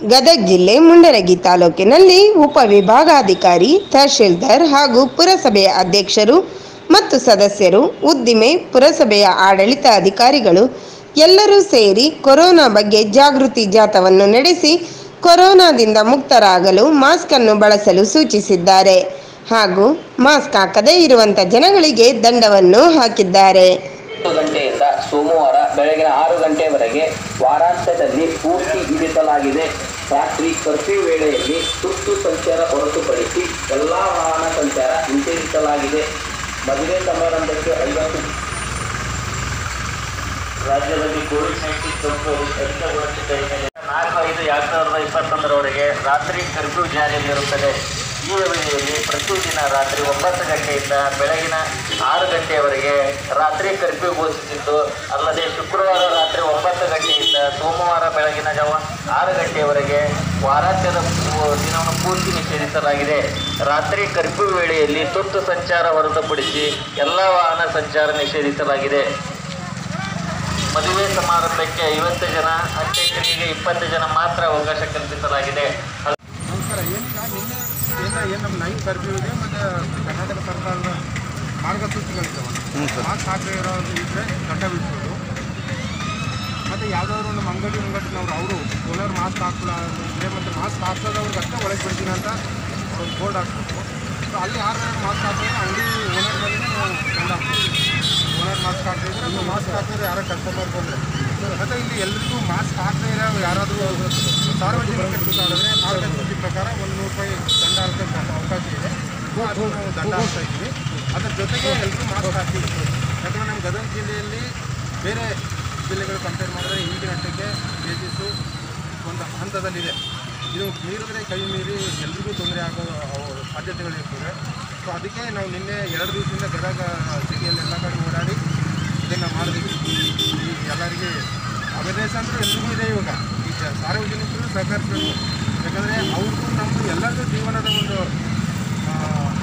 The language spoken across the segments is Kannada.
ಗದಗ ಜಿಲ್ಲೆ ಮುಂಡರಗಿ ತಾಲೂಕಿನಲ್ಲಿ ಉಪವಿಭಾಗಾಧಿಕಾರಿ ತಹಶೀಲ್ದಾರ್ ಹಾಗೂ ಪುರಸಭೆಯ ಅಧ್ಯಕ್ಷರು ಮತ್ತು ಸದಸ್ಯರು ಉದ್ದಿಮೆ ಪುರಸಭೆಯ ಆಡಳಿತ ಅಧಿಕಾರಿಗಳು ಎಲ್ಲರೂ ಸೇರಿ ಕೊರೋನಾ ಬಗ್ಗೆ ಜಾಗೃತಿ ಜಾಥವನ್ನು ನಡೆಸಿ ಕೊರೋನಾದಿಂದ ಮುಕ್ತರಾಗಲು ಮಾಸ್ಕ್ ಅನ್ನು ಬಳಸಲು ಸೂಚಿಸಿದ್ದಾರೆ ಹಾಗೂ ಮಾಸ್ಕ್ ಹಾಕದೇ ಇರುವಂತ ಜನಗಳಿಗೆ ದಂಡವನ್ನು ಹಾಕಿದ್ದಾರೆ ಹತ್ತು ಗಂಟೆಯಿಂದ ಸೋಮವಾರ ಬೆಳಗಿನ ಆರು ಗಂಟೆವರೆಗೆ ವಾರಾಂತ್ಯದಲ್ಲಿ ಪೂರ್ತಿ ವಿಧಿಸಲಾಗಿದೆ ರಾತ್ರಿ ಕರ್ಫ್ಯೂ ವೇಳೆಯಲ್ಲಿ ತುರ್ತು ಸಂಚಾರ ಹೊರತುಪಡಿಸಿ ಎಲ್ಲ ವಾಹನ ಸಂಚಾರ ನಿಷೇಧಿಸಲಾಗಿದೆ ಮದುವೆ ಸಮಾರಂಭಕ್ಕೆ ಐವತ್ತು ರಾಜ್ಯದಲ್ಲಿ ಕೋವಿಡ್ ನೈನ್ಟೀನ್ ಸೋಂಕು ಹೆಚ್ಚಳಗೊಳ್ಳುತ್ತಿದ್ದ ಹಿನ್ನೆಲೆ ನಾಲ್ಕು ಐದು ಎರಡು ಸಾವಿರದ ಇಪ್ಪತ್ತೊಂದರವರೆಗೆ ರಾತ್ರಿ ಕರ್ಫ್ಯೂ ಜಾರಿಯಲ್ಲಿರುತ್ತದೆ ಈ ಅವಧಿಯಲ್ಲಿ ಪ್ರತಿದಿನ ರಾತ್ರಿ ಒಂಬತ್ತು ಗಂಟೆಯಿಂದ ಬೆಳಗಿನ ಆರು ಗಂಟೆಯವರೆಗೆ ರಾತ್ರಿ ಕರ್ಫ್ಯೂ ಘೋಷಿಸಿದ್ದು ಅಲ್ಲದೆ ಶುಕ್ರವಾರ ರಾತ್ರಿ ಒಂಬತ್ತು ಗಂಟೆಯಿಂದ ಸೋಮವಾರ ಬೆಳಗಿನ ಜಾವ ಆರು ಗಂಟೆಯವರೆಗೆ ವಾರಾಂತ್ಯದ ಪೂ- ದಿನವನ್ನು ಪೂರ್ತಿ ನಿಷೇಧಿಸಲಾಗಿದೆ ರಾತ್ರಿ ಕರ್ಫ್ಯೂ ವೇಳೆಯಲ್ಲಿ ತುರ್ತು ಸಂಚಾರ ಹೊರತುಪಡಿಸಿ ಎಲ್ಲ ವಾಹನ ಸಂಚಾರ ನಿಷೇಧಿಸಲಾಗಿದೆ ಮದುವೆ ಸಮಾರಂಭಕ್ಕೆ ಐವತ್ತು ಜನ ಅಂತ್ಯಕ್ರಿಯೆಗೆ ಇಪ್ಪತ್ತು ಜನ ಮಾತ್ರ ಅವಕಾಶ ಕಲ್ಪಿಸಲಾಗಿದೆ ನಮಸ್ಕಾರ ಏನೀಗ ನಿನ್ನೆ ಏನು ಏನು ನಮ್ಮ ನೈಟ್ ಕರ್ಫ್ಯೂ ಇದೆ ಮತ್ತು ಕರ್ನಾಟಕ ಸರ್ಕಾರದ ಮಾರ್ಗಸೂಚಿಗಳಿದ್ದಾವೆ ಮಾಸ್ಕ್ ಹಾಕದೇ ಇರೋದು ಇದ್ದರೆ ದಂಡ ವಿಧಿಸೋದು ಮತ್ತು ಯಾವುದಾದ್ರು ನಮ್ಮ ಅಂಗಡಿ ಮುಂಗಟ್ಟಿನವ್ರು ಅವರು ಓನರ್ ಮಾಸ್ಕ್ ಹಾಕಲ್ಲ ಇದ್ರೆ ಮತ್ತು ಮಾಸ್ಕ್ ಹಾಕೋದವ್ರಿಗೆ ಅಷ್ಟೇ ಒಳಗೆ ಬಿಡ್ತೀನಿ ಅಂತ ಒಂದು ಬೋರ್ಡ್ ಹಾಕ್ಬೇಕು ಸೊ ಅಲ್ಲಿ ಯಾರು ಮಾಸ್ಕ್ ಹಾಕಿದ್ರೆ ಅಂಗಡಿ ಓನರ್ ಮೇಲೆ ನಾವು ದಂಡ ಹಾಕ್ತೀವಿ ಓನರ್ ಮಾಸ್ಕ್ ಹಾಕಿದ್ರೆ ಅಥವಾ ಮಾಸ್ಕ್ ಹಾಕಿದ್ರೆ ಯಾರೋ ಕಸ್ಟಮರ್ ಬಂದರೆ ಮತ್ತು ಇಲ್ಲಿ ಎಲ್ರಿಗೂ ಮಾಸ್ಕ್ ಹಾಕದೇ ಇರೋ ಯಾರಾದರೂ ಸಾರ್ವಜನಿಕ ಸುತ್ತಾಡಿದ್ರೆ ಮಾರ್ಗಸೂಚಿ ಪ್ರಕಾರ ಒಂದು ನೂರು ರೂಪಾಯಿ ದಂಡ ಹಾಕೋಕ್ಕೆ ಅವಕಾಶ ಇದೆ ಸೊ ಅದು ನಾವು ದಂಡ ಹಾಕ್ತಾ ಇದ್ದೀವಿ ಅದ್ರ ಜೊತೆಗೆ ಎಲ್ಲರೂ ಮಾಸ್ಕ್ ಹಾಕ್ತೀವಿ ಯಾಕಂದರೆ ನಮ್ಮ ಗದಗ ಜಿಲ್ಲೆಯಲ್ಲಿ ಬೇರೆ ಜಿಲ್ಲೆಗಳು ಕಂಪೇರ್ ಮಾಡಿದ್ರೆ ಈಗಿನ ಮಟ್ಟಕ್ಕೆ ಕೇಸಸ್ಸು ಒಂದು ಹಂತದಲ್ಲಿದೆ ಇದು ಮೀರಿದ್ರೆ ಕೈ ಮೀರಿ ಎಲ್ರಿಗೂ ತೊಂದರೆ ಆಗೋ ಅವು ಸಾಧ್ಯತೆಗಳಿರ್ತದೆ ಸೊ ಅದಕ್ಕೆ ನಾವು ನಿನ್ನೆ ಎರಡು ದಿವಸದಿಂದ ಗದಗ ಸಿಟಿಯಲ್ಲಿ ಎಲ್ಲ ಕಡೆ ಓಡಾಡಿ ಇದನ್ನು ಮಾಡಿದ್ವಿ ಈ ಎಲ್ಲರಿಗೆ ಅವೇರ್ನೆಸ್ ಅಂದರೆ ಎಲ್ರಿಗೂ ಇದೆ ಇವಾಗ ಈ ಜ- ಸಾರ್ವಜನಿಕರು ಸಹಕರಿಸಬೇಕು ಯಾಕಂದರೆ ಅವ್ರಿಗೂ ನಮ್ಮದು ಎಲ್ಲರದ್ದು ಜೀವನದ ಒಂದು ಆ,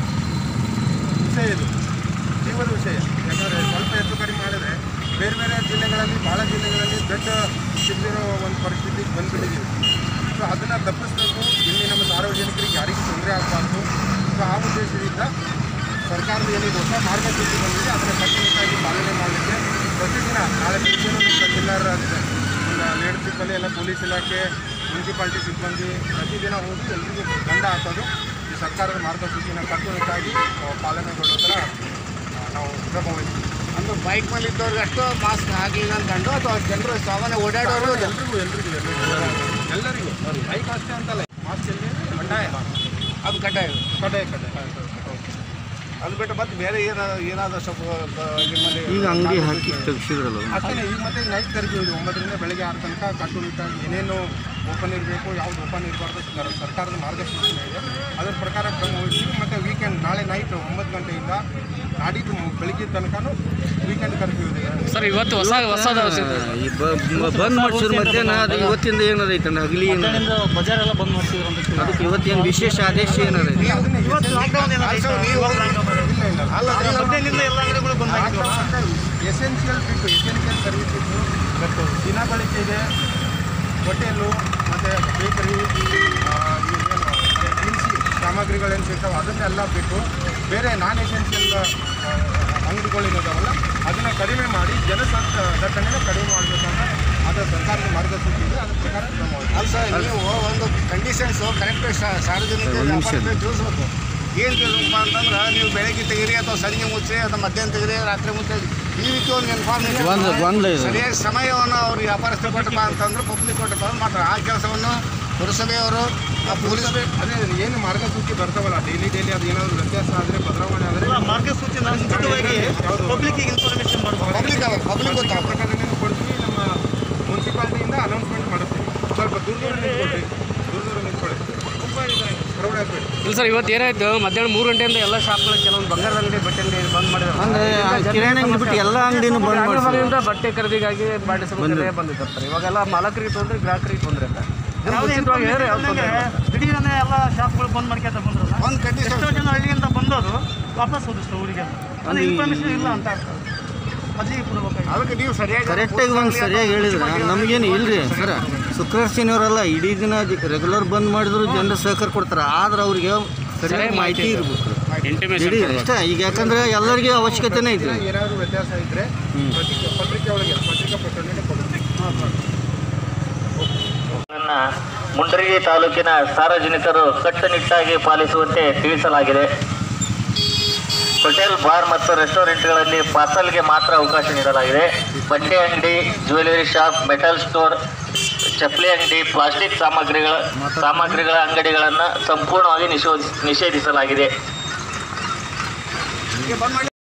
ವಿಷಯ ಇದು ಜೀವದ ವಿಷಯ ಯಾಕಂದರೆ ಸ್ವಲ್ಪ ಹೆಚ್ಚು ಕಡಿಮೆ ಮಾಡಿದರೆ ಬೇರೆ ಬೇರೆ ಜಿಲ್ಲೆಗಳಲ್ಲಿ ಭಾಳ ಜಿಲ್ಲೆಗಳಲ್ಲಿ ಬೆಡ್ ಸಿಗದಿರೋ ಒಂದು ಪರಿಸ್ಥಿತಿಗೆ ಬಂದುಬಿಟ್ಟಿದ್ದೀವಿ ಸೊ ಅದನ್ನು ತಪ್ಪಿಸ್ಬೇಕು ಇಲ್ಲಿ ನಮ್ಮ ಸಾರ್ವಜನಿಕರಿಗೆ ಯಾರಿಗೂ ತೊಂದರೆ ಆಗಬಾರ್ದು ಸೊ ಆ ಉದ್ದೇಶದಿಂದ ಸರ್ಕಾರದ ಏನಿದೆ ಹೊಸ ಮಾರ್ಗಸೂಚಿ ಬಂದಿದೆ ಅದನ್ನು ಕಟ್ಟುನಿಟ್ಟಾಗಿ ಪಾಲನೆ ಮಾಡಲಿಕ್ಕೆ ಪ್ರತಿದಿನ ನಾಳೆ ಮುಂಚೆನೂ ನಮ್ಮ ಜಿಲ್ಲಾರ ಒಂದು ಲೀಡರ್ಶಿಪ್ಪಲ್ಲಿ ಎಲ್ಲ ಪೊಲೀಸ್ ಇಲಾಖೆ ಮುನ್ಸಿಪಾಲ್ಟಿ ಸಿಬ್ಬಂದಿ ಪ್ರತಿದಿನ ಹೋಗಿ ಎಲ್ರಿಗೂ ದಂಡ ಹಾಕೋದು ಈ ಸರ್ಕಾರದ ಮಾರ್ಗಸೂಚಿನ ಕಟ್ಟುನಿಟ್ಟಾಗಿ ಆ, ಪಾಲನೆಗೊಳ್ಳೋ ಥರ ಆ, ನಾವು ಕ್ರಮ ವಹಿಸ್ತೀವಿ ಅಂದ್ರೆ ಬೈಕ್ ಮೇಲೆ ಇದ್ದವ್ರಿಗೆ ಅಷ್ಟು ಮಾಸ್ಕ್ ಹಾಕಲಿಲ್ಲ ಅಂತಂಡು ಅಥವಾ ಜನರು ಸಾಮಾನ್ಯ ಓಡಾಡೋರು ಎಲ್ರಿಗೂ ಎಲ್ರಿಗೂ ಎಲ್ರಿಗೂ ಎಲ್ಲರಿಗೂ ಬೈಕ್ ಅಷ್ಟೇ ಅಂತಲ್ಲ ಮಾಸ್ಕ್ ಎಲ್ಲಿ ಕಡ್ಡಾಯ ಅದು ಕಡ್ಡಾಯ ಕಡ್ಡಾಯ ಕಡ್ಡಾಯ ಅದು ಬಿಟ್ಟು ಮತ್ತೆ ಬೇರೆ ಏನಾದ್ರು ಏನಾದರೂ ಸ್ವಲ್ಪ ಬ- ನಿಮ್ಮಲ್ಲಿ ಈಗ ಅಂಗಡಿ ಹಾಕಿ ತೆಗ್ಸಿದ್ರಲ್ಲ ಅಷ್ಟೇ ಈಗ ಮತ್ತೆ ನೈಟ್ ಕರ್ಫ್ಯೂ ಇದೆ ಒಂಬತ್ತರಿಂದ ಬೆಳಗ್ಗೆ ಆರು ತನಕ ಕಟ್ಟುನಿಟ್ಟಾಗಿ ಏನೇನು ಓಪನ್ ಇರಬೇಕು ಯಾವ್ದು ಓಪನ್ ಇರಬಾರ್ದು ಸರ್- ಸರ್ಕಾರದ ಮಾರ್ಗಸೂಚನೆ ಇದೆ ಅದರ ಪ್ರಕಾರ ಕ್ರಮ ವಹಿಸ್ತೀವಿ ಮತ್ತು ವೀಕೆಂಡ್ ನಾಳೆ ನೈಟ್ ಒಂಬತ್ತು ಗಂಟೆಯಿಂದ ನಾಡಿದ್ದು ಮು- ಬೆಳಿಗ್ಗೆ ತನಕನೂ ವೀಕೆಂಡ್ ಕರ್ಫ್ಯೂ ಇದೆ ಸರ್ ಇವತ್ತು ಹೊಸ ಹೊಸದ ಈ ಬ- ಬ- ಬಂದ್ ಮಾಡ್ಸಿದ್ರ ಮಧ್ಯಾಹ್ನ ಅದು ಇವತ್ತಿಂದ ಏನದೈತಣ್ಣ ಹಗಲಿ ಏನದ ಬಜಾರ್ ಎಲ್ಲ ಬಂದ್ ಮಾಡ್ತಿದ್ರು ಅಂತ ಅದಕ್ಕೆ ಇವತ್ತೇನು ವಿಶೇಷ ಆದೇಶ ಏನದ ಇಲ್ಲ ಇಲ್ಲ ಅಲ್ಲ ಎಲ್ಲ ಅಂಗಡಿಗಳು ಬಂದ್ ಎಸೆನ್ಷಿಯಲ್ ಬಿಟ್ಟು ಎಸೆನ್ಷಿಯಲ್ ಸರ್ವಿಸ್ ಇತ್ತು ದಿನ ಬಳಕೆ ಇದೆ ಹೋಟೆಲು ಮತ್ತು ಬೇಕರಿ ದಿನಸಿ ಸಾಮಗ್ರಿಗಳೇನು ಸಿಗ್ತಾವೆ ಅದನ್ನೆಲ್ಲ ಬಿಟ್ಟು ಬೇರೆ ನಾನ್ ಎಸೆನ್ಷಿಯಲ್ ಅಂಗಡಿಗಳೇನಿದಾವಲ್ಲ ಅದನ್ನು ಕಡಿಮೆ ಮಾಡಿ ಜನಸಂತ ದಟ್ಟಣೆನ ಕಡಿಮೆ ಮಾಡಬೇಕಂತ ಅದು ಸರ್ಕಾರದ ಮಾರ್ಗಸೂಚಿ ಇದೆ ಅದ್ರ ಪ್ರಕಾರ ಕ್ರಮ ವಹಿಸ್ತೀವಿ. ಅಲ್ಲ ಸರ್ ನೀವು ಒಂದು ಕಂಡೀಷನ್ಸು ಕರೆಕ್ಟ್ ಸಾರ್ವಜನಿಕ ಒಂದ್ ನಿಮಿಷ. ವ್ಯಾಪಾರಕ್ಕೆ ತಿಳಿಸ್ಬೇಕು ಏನು ತಿಳಿಸಪ್ಪ ಅಂತಂದ್ರೆ ನೀವು ಬೆಳಗ್ಗೆ ತೆಗೀರಿ ಅಥವಾ ಸಂಜೆ ಮುಚ್ಚಿ ಅಥವಾ ಮಧ್ಯಾಹ್ನ ತೆಗೀರಿ ರಾತ್ರಿ ಮುಚ್ಚಿ ಈ ರೀತಿ ಒಂದು ಗೊಂದಲ- ಇನ್ಫಾರ್ಮೇಷನ್ ಗೊಂದಲ ಇದೆ. ಸರಿಯಾಗಿ ಸಮಯವನ್ನು ಅವ್ರು ವ್ಯಾಪಾರಸ್ಥರು ಕೊಟ್ಟಪ್ಪ ಅಂತಂದ್ರೆ ಪಬ್ಲಿಕ್ ಕೊಟ್ಟಪ್ಪ ಅಂತ ಮಾಡ್ತಾರೆ ಆ ಕೆಲಸವನ್ನು ಪುರಸಭೆಯವರು ಆ ಪೊಲೀಸ್ ಅದೇ ಏನು ಮಾರ್ಗಸೂಚಿ ಬರ್ತಾವಲ್ಲ ಡೈಲಿ ಡೈಲಿ ಅದು ಏನಾದರೂ ವ್ಯತ್ಯಾಸ ಆದರೆ ಬದಲಾವಣೆ ಆದರೆ ಮಾರ್ಗಸೂಚಿ ಮುಂಚಿತವಾಗಿ ಪಬ್ಲಿಕ್ಕಿಗೆ ಇನ್ಫಾರ್ಮೇಷನ್ ಮಾಡಬೇಕು ಪಬ್ಲಿಕ್ ಪಬ್ಲಿಕ್ ಆ ಗೊತ್ತಾಗ ಪ್ರಕಾರನೇ ಕೊಡ್ತೀವಿ ನಮ್ಮ ಮುನ್ಸಿಪಾಲ್ಟಿಯಿಂದ ಅನೌನ್ಸ್ಮೆಂಟ್ ಮಾಡ್ತೀವಿ ಸ್ವಲ್ಪ ದೂರ ದೂರ ನಿಂತ್ಕೊಳ್ರಿ ದೂರ ದೂರ ನಿಂತ್ಕೊಳ್ಳಿ ತುಂಬ ಇದೆ ಕ್ರೌಡ್ ಆಗಬೇಡಿ ಇಲ್ಲ ಸರ್ ಇವತ್ತು ಏನಾಯ್ತು ಮಧ್ಯಾಹ್ನ ಮೂರು ಗಂಟೆಯಿಂದ ಎಲ್ಲ ಶಾಪ್ಗಳು ಕೆಲವೊಂದು ಬಂಗಾರದ ಅಂಗಡಿ ಬಟ್ಟೆ ಅಂಗಡಿ ಬಂದ್ ಮಾಡಿದ್ರು ಅಂದ್ರೆ ಆ ಕಿರಾಣಿ ಅಂಗಡಿ ಬಿಟ್ಟು ಎಲ್ಲ ಅಂಗಡಿನೂ ಬಂದ್ ಮಾಡ್ಸಿದ್ರು ಅಂಗಡಿಯಿಂದ ಬಟ್ಟೆ ಖರೀದಿಗಾಗಿ ಬಾಡಿಸಲು ಬಂದಿರ್ತಾರೆ ಇವಾಗೆಲ್ಲ ಮಾಲಕರಿಗೆ ತೊಂದರೆ ಗ್ರಾಹಕರಿಗೆ ತೊಂದರೆ ಇಲ್ಲ ಇದನ್ನ ಮುಂಚಿತವಾಗಿ ಹೇಳಿದ್ರೆ ಯಾವ್ದು ತೊಂದ್ರೆ ಇಲ್ಲ. ದಿಢೀರನೆ ಎಲ್ಲ ಶಾಪ್ಗಳು ಬಂದ್ ಮಾಡ್ಕೊಂತ ಬಂದ್ರಲ್ಲ ಒಂದು ಕಂಡೀಷನ್ ಎಷ್ಟೋ ಜನ ಹಳ್ಳಿಯಿಂದ ಬಂದವರು ವಾಪಸ್ ಹೋದಷ್ಟು ಊರಿಗೆ ಅಂದ್ರೆ ಇನ್ಫಾರ್ಮೇಶನ್ ಇಲ್ಲ ಅಂತ ಅರ್ಥ ಮೊದಲಿಗೆ ಕೊಡ್ಬೇಕಾಗಿ ಅದಕ್ಕೆ ನೀವು ಸರಿಯಾಗಿ ಕರೆಕ್ಟಾಗಿ ಒಂದು ಸರಿಯಾಗಿ ಹೇಳಿದ್ರೆ ನಮಗೇನು ಇಲ್ರಿ ಸರ ಶುಕ್ರವಾರ ಶನಿವಾರಲ್ಲ ಇಡೀ ದಿನ ರೆಗ್ಯುಲರ್ ಬಂದ್ ಮಾಡಿದ್ರು ಜನರು ಸಹಕಾರ ಕೊಡ್ತಾರೆ ಆದ್ರೆ ಅವ್ರಿಗೆ ಸರಿಯಾಗಿ ಮಾಹಿತಿ ಇರ್ಬೇಕು ಇಡೀ ಅಷ್ಟೇ ಈಗ ಯಾಕಂದ್ರೆ ಎಲ್ಲರಿಗೆ ಅವಶ್ಯಕತೆನೇ ಐತಿ ಏನಾದರೂ ವ್ಯತ್ಯಾಸ ಇದ್ದರೆ ಪತ್ರಿಕೆ ಪತ್ರಿಕೆ ಒಳಗೆ ಪತ್ರಿಕಾ ಪ್ರಕಟಣೆ ಕೊಡಬೇಕು ನನ್ನ ಮುಂಡರಗಿ ತಾಲೂಕಿನ ಸಾರ್ವಜನಿಕರು ಕಟ್ಟುನಿಟ್ಟಾಗಿ ಪಾಲಿಸುವಂತೆ ತಿಳಿಸಲಾಗಿದೆ ಹೋಟೆಲ್ ಬಾರ್ ಮತ್ತು ರೆಸ್ಟೋರೆಂಟ್ಗಳಲ್ಲಿ ಪಾರ್ಸಲ್ಗೆ ಮಾತ್ರ ಅವಕಾಶ ನೀಡಲಾಗಿದೆ ಬಟ್ಟೆ ಅಂಗಡಿ ಜ್ಯುವೆಲರಿ ಶಾಪ್ ಮೆಟಲ್ ಸ್ಟೋರ್ ಚಪ್ಪಲಿ ಅಂಗಡಿ ಪ್ಲಾಸ್ಟಿಕ್ ಸಾಮಗ್ರಿಗಳ ಸಾಮಗ್ರಿಗಳ ಅಂಗಡಿಗಳನ್ನು ಸಂಪೂರ್ಣವಾಗಿ ನಿಷೇಧಿಸಲಾಗಿದೆ ಬಂದ್ ಮಾಡಿ